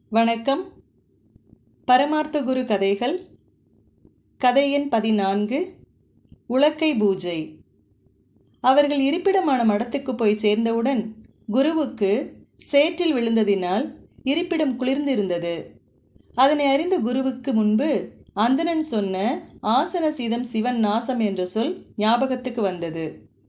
வணக்கம் பரமார்த்த குரு கதைகள் கதை எண் பதினான்கு உலக்கை பூஜை அவர்கள் இருப்பிடமான மடத்துக்கு போய் சேர்ந்தவுடன் குருவுக்கு சேற்றில் விழுந்ததினால் இருப்பிடம் குளிர்ந்திருந்தது அதனை அறிந்த குருவுக்கு முன்பு அந்தணன் சொன்ன ஆசன சீதம் சிவன் நாசம் என்ற சொல் ஞாபகத்துக்கு வந்தது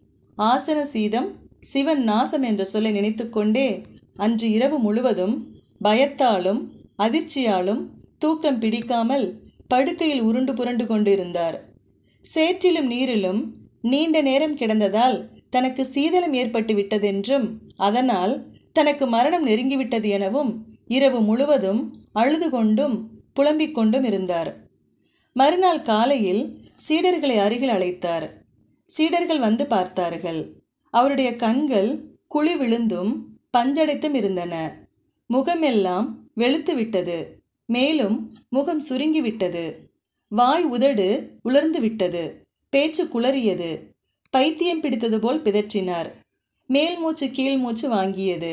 ஆசன சீதம் சிவன் நாசம் என்ற சொல்லை நினைத்துக்கொண்டே அன்று இரவு முழுவதும் பயத்தாலும் அதிர்ச்சியாலும் தூக்கம் பிடிக்காமல் படுக்கையில் உருண்டு புரண்டு கொண்டிருந்தார் சேற்றிலும் நீரிலும் நீண்ட நேரம் கிடந்ததால் தனக்கு சீதளம் ஏற்பட்டு விட்டதென்றும் அதனால் தனக்கு மரணம் நெருங்கிவிட்டது எனவும் இரவு முழுவதும் அழுது கொண்டும் புலம்பிக் கொண்டும் இருந்தார் மறுநாள் காலையில் சீடர்களை அருகில் அழைத்தார் சீடர்கள் வந்து பார்த்தார்கள் அவருடைய கண்கள் குழி விழுந்தும் பஞ்சடைத்தும் இருந்தன முகமெல்லாம் வெளுத்து விட்டது மேலும் முகம் சுருங்கி விட்டது வாய் உதடு உலர்ந்து விட்டது பேச்சு குளறியது பைத்தியம் பிடித்தது போல் பிதற்றினார் மேல் மூச்சு கீழ் மூச்சு வாங்கியது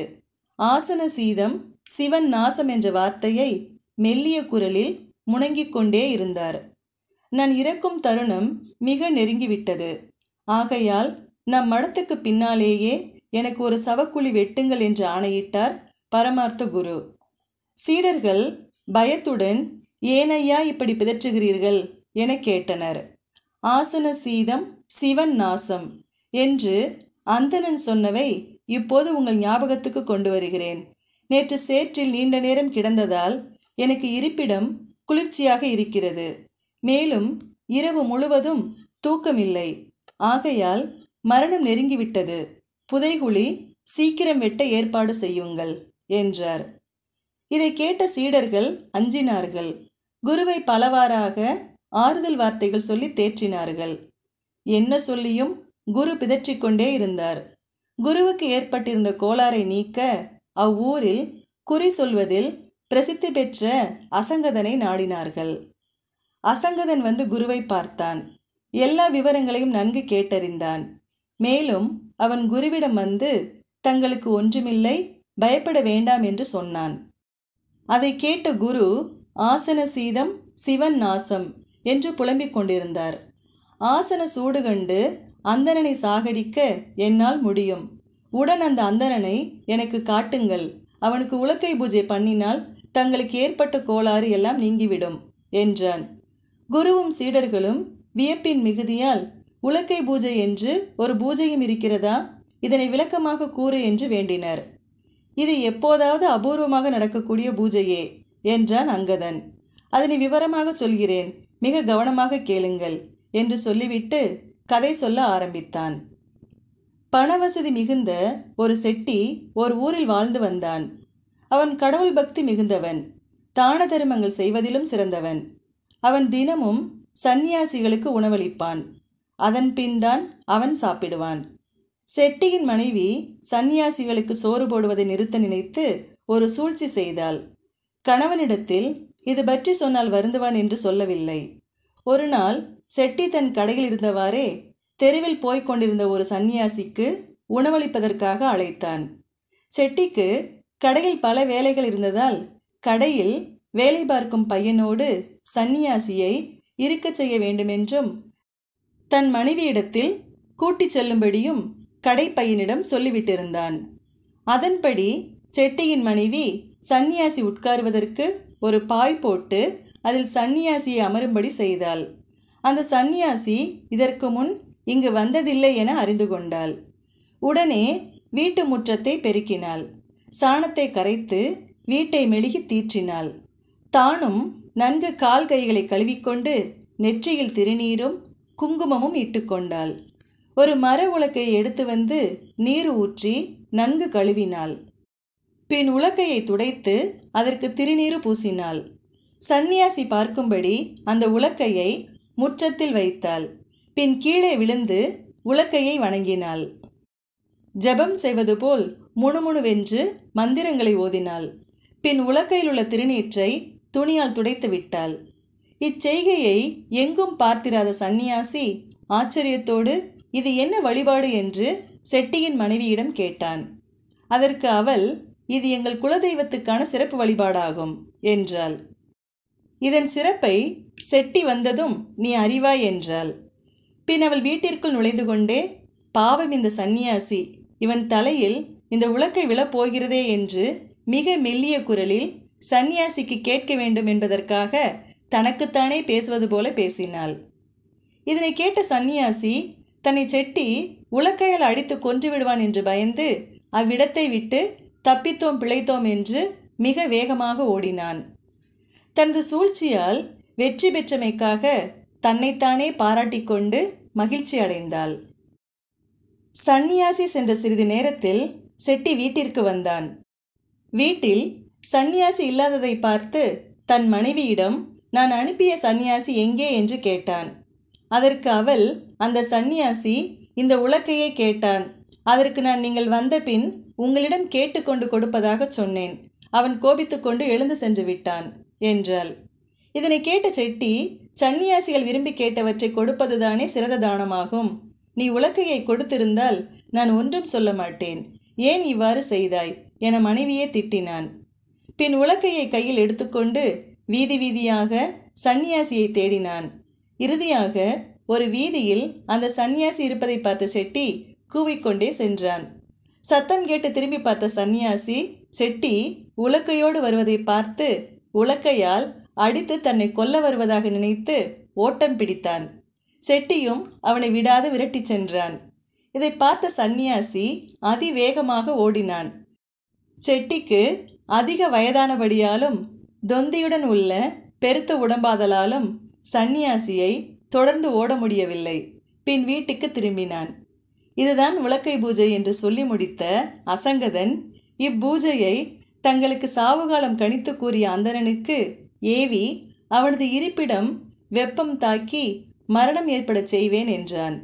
ஆசன சீதம் சிவன் நாசம் என்ற வார்த்தையை மெல்லிய குரலில் முணங்கிக் கொண்டே இருந்தார் நான் இறக்கும் தருணம் மிக நெருங்கிவிட்டது ஆகையால் நம் மடத்துக்கு பின்னாலேயே எனக்கு ஒரு சவக்குழி வெட்டுங்கள் என்று ஆணையிட்டார் பரமார்த்த குரு சீடர்கள் பயத்துடன் ஏனையா இப்படி பிதற்றுகிறீர்கள் என கேட்டனர் ஆசன சீதம் சிவன் நாசம் என்று அந்தணன் சொன்னவை இப்போது உங்கள் ஞாபகத்துக்கு கொண்டு வருகிறேன் நேற்று சேற்றில் நீண்ட நேரம் கிடந்ததால் எனக்கு இருப்பிடம் குளிர்ச்சியாக இருக்கிறது மேலும் இரவு முழுவதும் தூக்கமில்லை ஆகையால் மரணம் நெருங்கிவிட்டது புதைகுழி சீக்கிரம் வெட்ட ஏற்பாடு செய்யுங்கள் என்றார் இதை கேட்ட சீடர்கள் அஞ்சினார்கள் குருவை பலவாறாக ஆறுதல் வார்த்தைகள் சொல்லி தேற்றினார்கள் என்ன சொல்லியும் குரு பிதற்றிக்கொண்டே இருந்தார் குருவுக்கு ஏற்பட்டிருந்த கோளாறை நீக்க அவ்வூரில் குறி சொல்வதில் பிரசித்தி பெற்ற அசங்கதனை நாடினார்கள் அசங்கதன் வந்து குருவை பார்த்தான் எல்லா விவரங்களையும் நன்கு கேட்டறிந்தான் மேலும் அவன் குருவிடம் வந்து தங்களுக்கு ஒன்றுமில்லை பயப்பட வேண்டாம் என்று சொன்னான் அதை கேட்ட குரு ஆசன சீதம் சிவன் நாசம் என்று புலம்பிக் கொண்டிருந்தார் ஆசன சூடு கண்டு அந்தணனை சாகடிக்க என்னால் முடியும் உடன் அந்த அந்தணனை எனக்கு காட்டுங்கள் அவனுக்கு உலக்கை பூஜை பண்ணினால் தங்களுக்கு ஏற்பட்ட கோளாறு எல்லாம் நீங்கிவிடும் என்றான் குருவும் சீடர்களும் வியப்பின் மிகுதியால் உலக்கை பூஜை என்று ஒரு பூஜையும் இருக்கிறதா இதனை விளக்கமாக கூறு என்று வேண்டினர் இது எப்போதாவது அபூர்வமாக நடக்கக்கூடிய பூஜையே என்றான் அங்கதன் அதனை விவரமாக சொல்கிறேன் மிக கவனமாக கேளுங்கள் என்று சொல்லிவிட்டு கதை சொல்ல ஆரம்பித்தான் பணவசதி மிகுந்த ஒரு செட்டி ஒரு ஊரில் வாழ்ந்து வந்தான் அவன் கடவுள் பக்தி மிகுந்தவன் தான தருமங்கள் செய்வதிலும் சிறந்தவன் அவன் தினமும் சந்நியாசிகளுக்கு உணவளிப்பான் அதன் பின்தான் அவன் சாப்பிடுவான் செட்டியின் மனைவி சந்நியாசிகளுக்கு சோறு போடுவதை நிறுத்த நினைத்து ஒரு சூழ்ச்சி செய்தாள் கணவனிடத்தில் இது பற்றி சொன்னால் வருந்துவான் என்று சொல்லவில்லை ஒரு நாள் செட்டி தன் கடையில் இருந்தவாறே தெருவில் போய்க் கொண்டிருந்த ஒரு சந்நியாசிக்கு உணவளிப்பதற்காக அழைத்தான் செட்டிக்கு கடையில் பல வேலைகள் இருந்ததால் கடையில் வேலை பார்க்கும் பையனோடு சந்நியாசியை இருக்கச் செய்ய வேண்டுமென்றும் தன் மனைவியிடத்தில் கூட்டிச் செல்லும்படியும் கடைப்பையனிடம் சொல்லிவிட்டிருந்தான் அதன்படி செட்டியின் மனைவி சந்நியாசி உட்காருவதற்கு ஒரு பாய் போட்டு அதில் சந்நியாசியை அமரும்படி செய்தாள் அந்த சந்நியாசி இதற்கு முன் இங்கு வந்ததில்லை என அறிந்து கொண்டாள் உடனே வீட்டு முற்றத்தை பெருக்கினாள் சாணத்தை கரைத்து வீட்டை மெழுகி தீற்றினாள் தானும் நன்கு கால் கைகளை கழுவிக்கொண்டு நெற்றியில் திருநீரும் குங்குமமும் இட்டுக்கொண்டாள் ஒரு மர உலக்கையை எடுத்து வந்து நீர் ஊற்றி நன்கு கழுவினாள் பின் உலக்கையை துடைத்து அதற்கு திருநீறு பூசினாள் சந்நியாசி பார்க்கும்படி அந்த உலக்கையை முற்றத்தில் வைத்தாள் பின் கீழே விழுந்து உலக்கையை வணங்கினாள் ஜெபம் செய்வது போல் முணுமுணுவென்று மந்திரங்களை ஓதினாள் பின் உலக்கையில் உள்ள திருநீற்றை துணியால் துடைத்து விட்டாள் இச்செய்கையை எங்கும் பார்த்திராத சந்நியாசி ஆச்சரியத்தோடு இது என்ன வழிபாடு என்று செட்டியின் மனைவியிடம் கேட்டான் அதற்கு அவள் இது எங்கள் குலதெய்வத்துக்கான சிறப்பு வழிபாடாகும் என்றாள் இதன் சிறப்பை செட்டி வந்ததும் நீ அறிவாய் என்றாள் பின் அவள் வீட்டிற்குள் நுழைந்து கொண்டே பாவம் இந்த சந்நியாசி இவன் தலையில் இந்த உலக்கை விழப்போகிறதே என்று மிக மெல்லிய குரலில் சந்நியாசிக்கு கேட்க வேண்டும் என்பதற்காக தனக்குத்தானே பேசுவது போல பேசினாள் இதனை கேட்ட சந்நியாசி தன்னை செட்டி உலக்கையால் அடித்து கொன்று விடுவான் என்று பயந்து அவ்விடத்தை விட்டு தப்பித்தோம் பிழைத்தோம் என்று மிக வேகமாக ஓடினான் தனது சூழ்ச்சியால் வெற்றி பெற்றமைக்காக தன்னைத்தானே பாராட்டிக்கொண்டு மகிழ்ச்சி அடைந்தாள் சந்நியாசி சென்ற சிறிது நேரத்தில் செட்டி வீட்டிற்கு வந்தான் வீட்டில் சந்நியாசி இல்லாததை பார்த்து தன் மனைவியிடம் நான் அனுப்பிய சந்நியாசி எங்கே என்று கேட்டான் அதற்கு அவள் அந்த சந்நியாசி இந்த உலக்கையை கேட்டான் அதற்கு நான் நீங்கள் வந்த பின் உங்களிடம் கேட்டுக்கொண்டு கொடுப்பதாக சொன்னேன் அவன் கோபித்துக்கொண்டு எழுந்து சென்று விட்டான் என்றாள் இதனை கேட்ட செட்டி சந்நியாசிகள் விரும்பி கேட்டவற்றை கொடுப்பதுதானே சிறந்த தானமாகும் நீ உலக்கையை கொடுத்திருந்தால் நான் ஒன்றும் சொல்ல மாட்டேன் ஏன் இவ்வாறு செய்தாய் என மனைவியே திட்டினான் பின் உலக்கையை கையில் எடுத்துக்கொண்டு வீதி வீதியாக சந்நியாசியை தேடினான் இறுதியாக ஒரு வீதியில் அந்த சந்நியாசி இருப்பதை பார்த்த செட்டி கூவிக்கொண்டே சென்றான் சத்தம் கேட்டு திரும்பி பார்த்த சந்நியாசி செட்டி உலக்கையோடு வருவதை பார்த்து உலக்கையால் அடித்து தன்னை கொல்ல வருவதாக நினைத்து ஓட்டம் பிடித்தான் செட்டியும் அவனை விடாது விரட்டிச் சென்றான் இதை பார்த்த சந்நியாசி அதிவேகமாக ஓடினான் செட்டிக்கு அதிக வயதானபடியாலும் தொந்தியுடன் உள்ள பெருத்த உடம்பாதலாலும் சந்நியாசியை தொடர்ந்து ஓட முடியவில்லை பின் வீட்டுக்கு திரும்பினான் இதுதான் உலக்கை பூஜை என்று சொல்லி முடித்த அசங்கதன் இப்பூஜையை தங்களுக்கு சாவுகாலம் கணித்து கூறிய அந்தணனுக்கு ஏவி அவனது இருப்பிடம் வெப்பம் தாக்கி மரணம் ஏற்படச் செய்வேன் என்றான்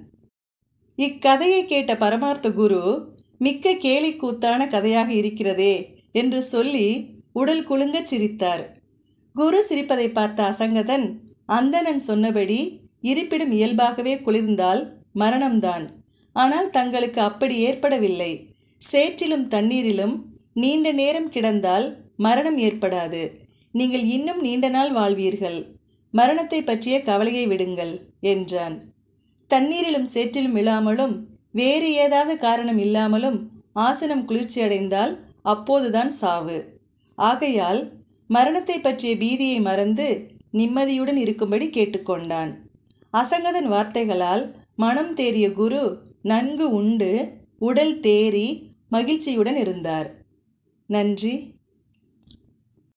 இக்கதையை கேட்ட பரமார்த்த குரு மிக்க கேலி கூத்தான கதையாக இருக்கிறதே என்று சொல்லி உடல் குலுங்கச் சிரித்தார் குரு சிரிப்பதை பார்த்த அசங்கதன் அந்தணன் சொன்னபடி இருப்பிடம் இயல்பாகவே குளிர்ந்தால் மரணம்தான் ஆனால் தங்களுக்கு அப்படி ஏற்படவில்லை சேற்றிலும் தண்ணீரிலும் நீண்ட நேரம் கிடந்தால் மரணம் ஏற்படாது நீங்கள் இன்னும் நீண்ட நாள் வாழ்வீர்கள் மரணத்தை பற்றிய கவலையை விடுங்கள் என்றான் தண்ணீரிலும் சேற்றிலும் விழாமலும் வேறு ஏதாவது காரணம் இல்லாமலும் ஆசனம் குளிர்ச்சியடைந்தால் அப்போதுதான் சாவு ஆகையால் மரணத்தை பற்றிய பீதியை மறந்து நிம்மதியுடன் இருக்கும்படி கேட்டுக்கொண்டான் அசங்கதன் வார்த்தைகளால் மனம் தேறிய குரு நன்கு உண்டு உடல் தேறி மகிழ்ச்சியுடன் இருந்தார் நன்றி